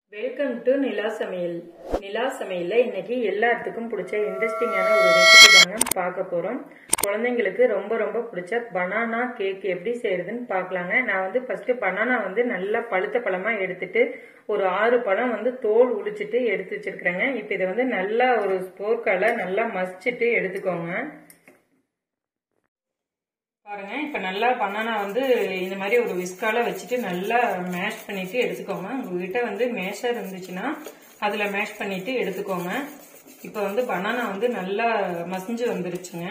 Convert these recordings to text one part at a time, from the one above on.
welcome to நிலா சமையல் நிலா சமையல்ல இன்னைக்கு எல்லாத்துக்கும் பிடிச்ச இன்ட்ரெஸ்டிங்கான ஒரு ரெசிபி தாங்க பார்க்க போறோம் குழந்தைங்களுக்கு ரொம்ப ரொம்ப பிடிச்ச பனானா கேக் எப்படி செய்யறதுன்னு பார்க்கலாங்க நான் வந்து ஃபர்ஸ்ட் பனானா வந்து நல்லா பழுத்த பழமா எடுத்துட்டு ஒரு ஆறு பழம் வந்து தோல் உளிச்சிட்டு எடுத்து வச்சிருக்கிறேங்க இப்போ இதை வந்து நல்லா ஒரு ஸ்போர்க்கால நல்லா மசிச்சுட்டு எடுத்துக்கோங்க பாருங்க இப்ப நல்லா பனானா வந்து இந்த மாதிரி ஒரு விஸ்கால வச்சுட்டு நல்லா மேஷ் பண்ணிட்டு எடுத்துக்கோங்க உங்ககிட்ட வந்து மேஷர் இருந்துச்சுன்னா அதுல மேஷ் பண்ணிட்டு எடுத்துக்கோங்க இப்ப வந்து பனானா வந்து நல்லா மசிஞ்சு வந்துருச்சுங்க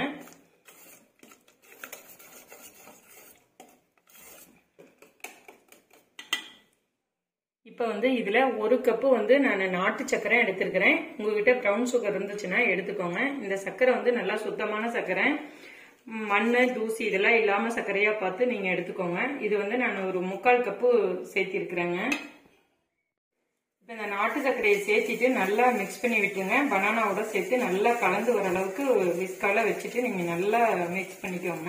இப்போ வந்து இதில் ஒரு கப்பு வந்து நான் நாட்டு சர்க்கரை எடுத்திருக்கிறேன் உங்ககிட்ட ப்ரௌன் சுகர் இருந்துச்சுன்னா எடுத்துக்கோங்க இந்த சர்க்கரை வந்து நல்லா சுத்தமான சர்க்கரை மண் தூசி இதெல்லாம் இல்லாமல் சர்க்கரையாக பார்த்து நீங்கள் எடுத்துக்கோங்க இது வந்து நான் ஒரு முக்கால் கப்பு சேர்த்திருக்கிறேங்க இப்போ இந்த நாட்டு சர்க்கரையை சேர்த்திட்டு நல்லா மிக்ஸ் பண்ணி விட்டுருங்க பனானாவோட சேர்த்து நல்லா கலந்து வர அளவுக்கு விஸ்கால வச்சுட்டு நீங்கள் நல்லா மிக்ஸ் பண்ணிக்கோங்க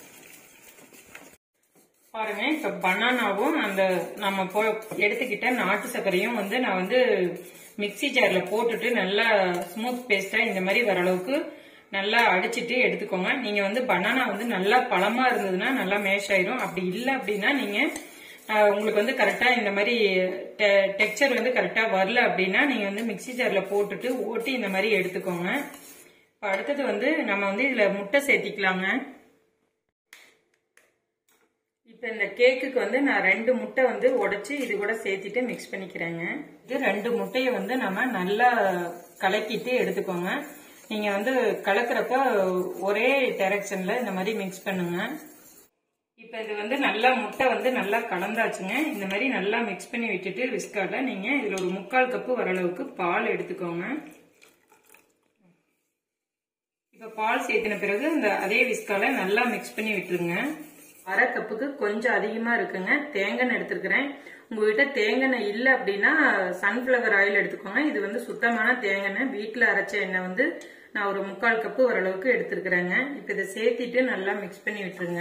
பாருங்க இப்ப பனானாவும் அந்த நம்ம போ எடுத்துக்கிட்ட நாட்டு சர்க்கரையும் வந்து நான் வந்து மிக்சி ஜார்ல போட்டுட்டு நல்லா ஸ்மூத் பேஸ்டா இந்த மாதிரி வர அளவுக்கு நல்லா அடிச்சிட்டு எடுத்துக்கோங்க நீங்க வந்து பனானா வந்து நல்லா பழமா இருந்ததுன்னா நல்லா மேஷ் ஆயிரும் அப்படி இல்லை அப்படின்னா நீங்க உங்களுக்கு வந்து கரெக்டா இந்த மாதிரி டெக்ஸ்சர் வந்து கரெக்டா வரல அப்படின்னா நீங்க வந்து மிக்சி ஜார்ல போட்டுட்டு ஓட்டி இந்த மாதிரி எடுத்துக்கோங்க இப்போ அடுத்தது வந்து நம்ம வந்து இதுல முட்டை சேர்த்திக்கலாங்க இப்போ இந்த கேக்குக்கு வந்து நான் ரெண்டு முட்டை வந்து உடைச்சி இது கூட சேர்த்துட்டு மிக்ஸ் பண்ணிக்கிறேங்க இது ரெண்டு முட்டையை வந்து நம்ம நல்லா கலக்கிட்டு எடுத்துக்கோங்க நீங்க வந்து கலக்கிறப்ப ஒரே டைரக்ஷன்ல இந்த மாதிரி மிக்ஸ் பண்ணுங்க இப்போ இது வந்து நல்லா முட்டை வந்து நல்லா கலந்தாச்சுங்க இந்த மாதிரி நல்லா மிக்ஸ் பண்ணி விட்டுட்டு விஸ்கால நீங்க இதுல ஒரு முக்கால் கப்பு வர அளவுக்கு பால் எடுத்துக்கோங்க இப்போ பால் சேர்த்தின பிறகு இந்த அதே விஸ்கால நல்லா மிக்ஸ் பண்ணி விட்டுருங்க அரை கப்புக்கு கொஞ்சம் அதிகமா இருக்குங்க தேங்காய் எடுத்துருக்கிறேன் உங்ககிட்ட தேங்காய் இல்லை அப்படின்னா சன்ஃபிளவர் ஆயில் எடுத்துக்கோங்க இது வந்து சுத்தமான தேங்காய் வீட்டில் அரைச்ச எண்ணெய் வந்து நான் ஒரு முக்கால் கப்பு ஓரளவுக்கு எடுத்துருக்குறேங்க இப்போ இதை சேர்த்திட்டு நல்லா மிக்ஸ் பண்ணி விட்டுருங்க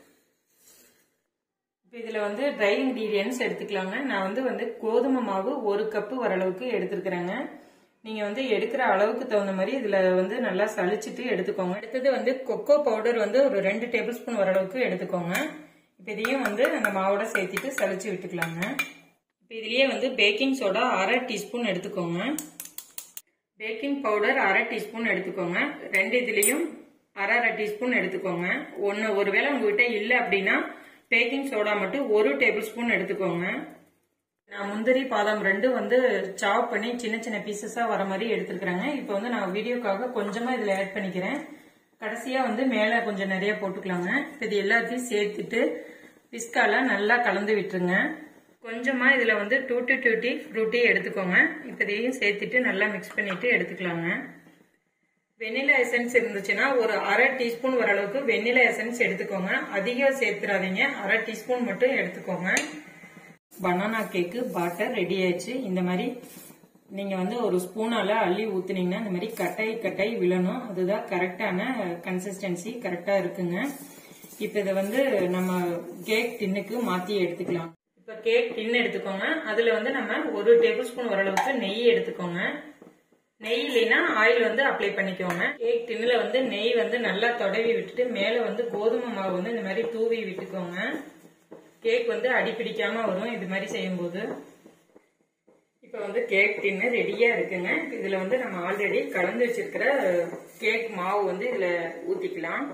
இப்போ இதில் வந்து ட்ரை இன்க்ரீடியன்ஸ் எடுத்துக்கலாங்க நான் வந்து வந்து கோதுமை மாவு ஒரு கப்பு ஓரளவுக்கு எடுத்துருக்குறேங்க நீங்கள் வந்து எடுக்கிற அளவுக்கு தகுந்த மாதிரி இதில் வந்து நல்லா சளிச்சிட்டு எடுத்துக்கோங்க அடுத்தது வந்து கொக்கோ பவுடர் வந்து ஒரு ரெண்டு டேபிள் ஸ்பூன் வரளவுக்கு எடுத்துக்கோங்க இப்போ இதையும் வந்து அந்த மாவோட சேர்த்திட்டு சளிச்சு விட்டுக்கலாங்க இப்போ இதுலேயே வந்து பேக்கிங் சோடா அரை டீஸ்பூன் எடுத்துக்கோங்க பேக்கிங் பவுடர் அரை டீஸ்பூன் எடுத்துக்கோங்க ரெண்டு இதுலேயும் அரை அரை டீஸ்பூன் எடுத்துக்கோங்க ஒன்று ஒருவேளை உங்ககிட்ட இல்லை அப்படின்னா பேக்கிங் சோடா மட்டும் ஒரு டேபிள் ஸ்பூன் எடுத்துக்கோங்க நான் முந்திரி பாதாம் ரெண்டும் வந்து சாப் பண்ணி சின்ன சின்ன பீசஸாக வர மாதிரி எடுத்துருக்குறேங்க இப்போ வந்து நான் வீடியோக்காக கொஞ்சமாக இதில் ஆட் பண்ணிக்கிறேன் கடைசியாக வந்து மேலே கொஞ்சம் நிறைய போட்டுக்கலாங்க இப்போ இது எல்லாத்தையும் சேர்த்துட்டு பிஸ்கால நல்லா கலந்து விட்டுருங்க கொஞ்சமாக இதில் வந்து டூட்டி டூட்டி ஃப்ரூட்டி எடுத்துக்கோங்க இப்போ இதையும் சேர்த்துட்டு நல்லா மிக்ஸ் பண்ணிட்டு எடுத்துக்கலாங்க வெண்ணிலா எசன்ஸ் இருந்துச்சுன்னா ஒரு அரை டீஸ்பூன் வர அளவுக்கு வெண்ணிலா எசன்ஸ் எடுத்துக்கோங்க அதிகம் சேர்த்துறாதீங்க அரை டீஸ்பூன் மட்டும் எடுத்துக்கோங்க பனானா கேக்கு பாட்டர் ரெடி ஆயிடுச்சு இந்த மாதிரி நீங்க வந்து ஒரு ஸ்பூனால அள்ளி ஊத்துனீங்கன்னா இந்த மாதிரி கட்டாய் கட்டாய் விழணும் அதுதான் கரெக்டான கன்சிஸ்டன்சி கரெக்டா இருக்குங்க இப்ப இதை வந்து நம்ம கேக் டின்னுக்கு மாத்தி எடுத்துக்கலாம் இப்ப கேக் டின் எடுத்துக்கோங்க அதுல வந்து நம்ம ஒரு டேபிள் ஸ்பூன் ஓரளவுக்கு நெய் எடுத்துக்கோங்க நெய் இல்லைன்னா ஆயில் வந்து அப்ளை பண்ணிக்கோங்க கேக் டின்னுல வந்து நெய் வந்து நல்லா தொடவி விட்டுட்டு மேல வந்து கோதுமை மாவு வந்து இந்த மாதிரி தூவி விட்டுக்கோங்க கேக் வந்து அடிப்பிடிக்காம வரும் இது மாதிரி செய்யும்போது இப்போ வந்து கேக் டின்னு ரெடியா இருக்குங்க இதுல வந்து நம்ம ஆல்ரெடி கலந்து வச்சிருக்கிற கேக் மாவு வந்து இதுல ஊத்திக்கலாம்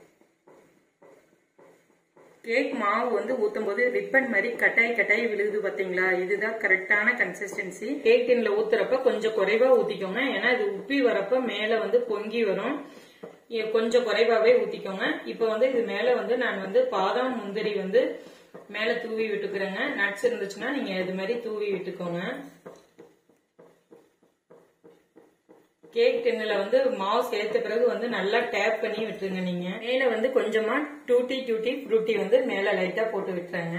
கேக் மாவு வந்து ஊத்தும் போது ரிப்பன் மாதிரி கட்டாய் கட்டாய் விழுகுது பாத்தீங்களா இதுதான் கரெக்டான கன்சிஸ்டன்சி கேக் டின்ல ஊத்துறப்ப கொஞ்சம் குறைவா ஊத்திக்கோங்க ஏன்னா இது உப்பி வரப்ப மேல வந்து பொங்கி வரும் கொஞ்சம் குறைவாவே ஊத்திக்கோங்க இப்போ வந்து இது மேல வந்து நான் வந்து பாதாம் முந்திரி வந்து மேல தூவி விட்டுக்கிறேங்க நட்ஸ் இருந்துச்சுன்னா நீங்க இது மாதிரி தூவி விட்டுக்கோங்க கேக் டின்னுல வந்து மாவு சேர்த்த பிறகு வந்து நல்லா டேப் பண்ணி விட்டுருங்க நீங்க மேல வந்து கொஞ்சமா டூட்டி டூட்டி ஃப்ரூட்டி வந்து மேல லைட்டா போட்டு விட்டுறேங்க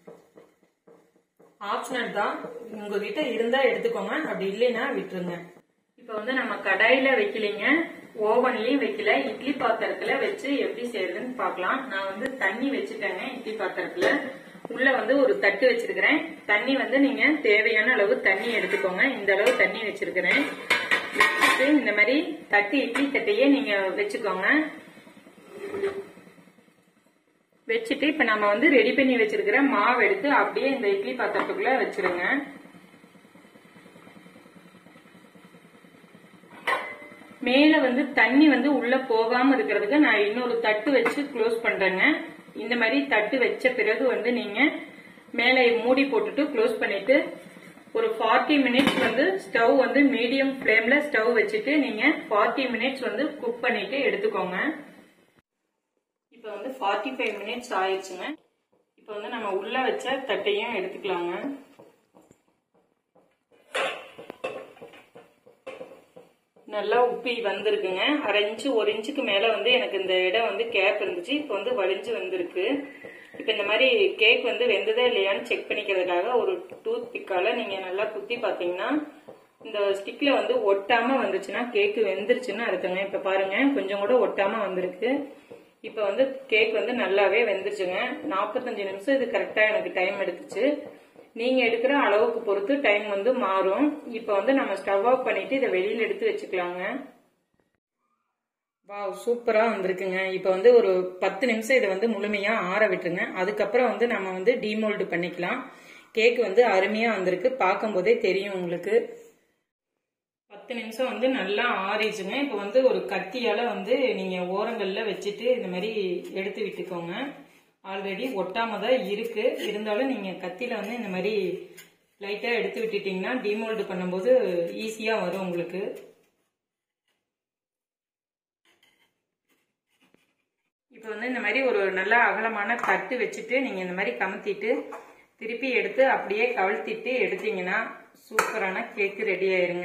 ஆப்ஷனல் தான் உங்ககிட்ட இருந்தா எடுத்துக்கோங்க அப்படி இல்லைன்னா விட்டுருங்க இப்ப வந்து நம்ம கடாயில வைக்கலைங்க ஓவன்லயும் வைக்கல இட்லி பாத்திரத்துல வச்சு எப்படி செய்யறதுன்னு பார்க்கலாம் நான் வந்து தண்ணி வச்சுட்டேங்க இட்லி பாத்திரத்துல உள்ள வந்து ஒரு தட்டு வச்சிருக்கிறேன் தண்ணி வந்து நீங்க தேவையான அளவு தண்ணி எடுத்துக்கோங்க இந்த அளவு தண்ணி வச்சிருக்கிறேன் வச்சுட்டு இந்த மாதிரி தட்டு இட்லி தட்டையே நீங்க வச்சுக்கோங்க வச்சுட்டு இப்ப நம்ம வந்து ரெடி பண்ணி வச்சிருக்கிற மாவு எடுத்து அப்படியே இந்த இட்லி பாத்திரத்துக்குள்ள வச்சிருங்க மேல வந்து தண்ணி வந்து உள்ள போகாம இருக்கிறதுக்கு நான் இன்னொரு தட்டு வச்சு க்ளோஸ் பண்றேங்க இந்த மாதிரி தட்டு வச்ச பிறகு வந்து நீங்க மேல மூடி போட்டுட்டு க்ளோஸ் பண்ணிட்டு ஒரு ஃபார்ட்டி மினிட்ஸ் வந்து ஸ்டவ் வந்து மீடியம் ஃப்ளேம்ல ஸ்டவ் வச்சுட்டு நீங்க ஃபார்ட்டி மினிட்ஸ் வந்து குக் பண்ணிட்டு எடுத்துக்கோங்க இப்போ வந்து ஃபார்ட்டி ஃபைவ் மினிட்ஸ் ஆயிடுச்சுங்க இப்போ வந்து நம்ம உள்ள வச்ச தட்டையும் எடுத்துக்கலாங்க நல்லா உப்பி வந்திருக்குங்க அரை இன்ச்சு ஒரு இன்ச்சுக்கு மேல வந்து எனக்கு இந்த இடம் வந்து கேப் இருந்துச்சு இப்போ வந்து வலிஞ்சு வந்திருக்கு இப்போ இந்த மாதிரி கேக் வந்து வெந்ததா இல்லையான்னு செக் பண்ணிக்கிறதுக்காக ஒரு டூத் பிக்கால நீங்க நல்லா குத்தி பாத்தீங்கன்னா இந்த ஸ்டிக்ல வந்து ஒட்டாம வந்துச்சுன்னா கேக்கு வெந்துருச்சுன்னு அர்த்தங்க இப்ப பாருங்க கொஞ்சம் கூட ஒட்டாம வந்திருக்கு இப்ப வந்து கேக் வந்து நல்லாவே வெந்துருச்சுங்க நாற்பத்தஞ்சு நிமிஷம் இது கரெக்டா எனக்கு டைம் எடுத்துச்சு நீங்க எடுக்கிற அளவுக்கு பொறுத்து டைம் வந்து மாறும் இப்ப வந்து நம்ம ஸ்டவ் ஆஃப் பண்ணிட்டு இதை வெளியில எடுத்து வச்சுக்கலாங்க வாவ் சூப்பரா வந்திருக்குங்க இப்ப வந்து ஒரு பத்து நிமிஷம் இதை வந்து முழுமையா ஆற விட்டுருங்க அதுக்கப்புறம் வந்து நம்ம வந்து டீமோல்டு பண்ணிக்கலாம் கேக் வந்து அருமையா வந்திருக்கு பார்க்கும் போதே தெரியும் உங்களுக்கு பத்து நிமிஷம் வந்து நல்லா ஆறிச்சுங்க இப்போ வந்து ஒரு கத்தியால வந்து நீங்க ஓரங்கள்ல வச்சுட்டு இந்த மாதிரி எடுத்து விட்டுக்கோங்க ஆல்ரெடி ஒட்டாம தான் இருக்கு இருந்தாலும் நீங்க கத்தியில வந்து இந்த மாதிரி லைட்டா எடுத்து விட்டுட்டீங்கன்னா டிமோல்டு பண்ணும்போது ஈஸியா வரும் உங்களுக்கு இப்போ வந்து இந்த மாதிரி ஒரு நல்ல அகலமான தட்டு வச்சுட்டு நீங்க இந்த மாதிரி கமுத்திட்டு திருப்பி எடுத்து அப்படியே கவிழ்த்திட்டு எடுத்தீங்கன்னா சூப்பரான கேக்கு ரெடி ஆயிருங்க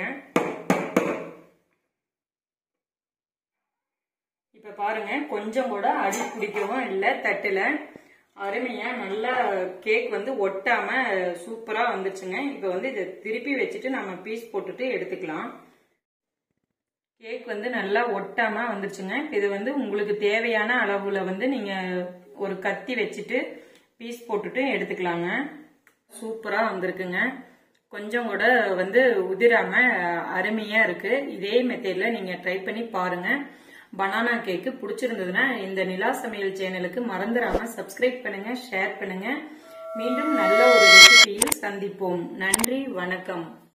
இப்ப பாருங்க கொஞ்சம் கூட அடி பிடிக்கவும் இல்லை தட்டுல அருமையா நல்லா கேக் வந்து ஒட்டாம சூப்பரா வந்துச்சுங்க இப்ப வந்து இதை திருப்பி வச்சுட்டு நம்ம பீஸ் போட்டுட்டு எடுத்துக்கலாம் கேக் வந்து நல்லா ஒட்டாம வந்துருச்சுங்க இது வந்து உங்களுக்கு தேவையான அளவுல வந்து நீங்க ஒரு கத்தி வச்சுட்டு பீஸ் போட்டுட்டு எடுத்துக்கலாங்க சூப்பரா வந்திருக்குங்க கொஞ்சம் கூட வந்து உதிராம அருமையா இருக்கு இதே மெத்தேட்ல நீங்க ட்ரை பண்ணி பாருங்க பனானா கேக்கு பிடிச்சிருந்ததுன்னா இந்த நிலா சமையல் சேனலுக்கு மறந்துடாம சப்ஸ்கிரைப் பண்ணுங்க ஷேர் பண்ணுங்க மீண்டும் நல்ல ஒரு ரெசிபியில் சந்திப்போம் நன்றி வணக்கம்